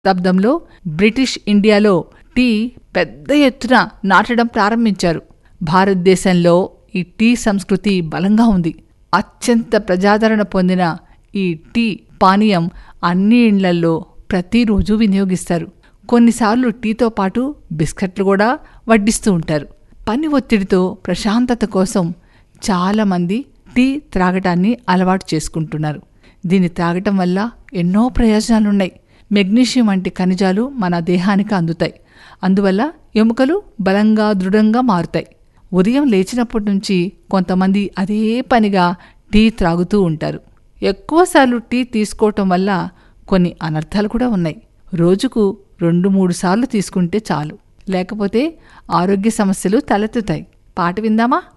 శతాబ్దంలో బ్రిటిష్ ఇండియాలో టీ పెద్ద ఎత్తున నాటడం ప్రారంభించారు భారతదేశంలో ఈ టీ సంస్కృతి బలంగా ఉంది అత్యంత ప్రజాదరణ పొందిన ఈ టీ పానీయం అన్ని ఇండ్లల్లో ప్రతిరోజు వినియోగిస్తారు కొన్నిసార్లు టీతో పాటు బిస్కెట్లు కూడా వడ్డిస్తూ ఉంటారు పని ఒత్తిడితో ప్రశాంతత కోసం చాలామంది టీ త్రాగటాన్ని అలవాటు చేసుకుంటున్నారు దీన్ని త్రాగటం వల్ల ఎన్నో ప్రయోజనాలున్నాయి మెగ్నీషియం వంటి ఖనిజాలు మన దేహానికి అందుతాయి అందువల్ల ఎముకలు బలంగా దృఢంగా మారుతాయి ఉదయం లేచినప్పటి నుంచి కొంతమంది అదే పనిగా టీ త్రాగుతూ ఉంటారు ఎక్కువసార్లు టీ తీసుకోవటం వల్ల కొన్ని అనర్థాలు కూడా ఉన్నాయి రోజుకు రెండు మూడు సార్లు తీసుకుంటే చాలు లేకపోతే ఆరోగ్య సమస్యలు తలెత్తుతాయి పాట విందామా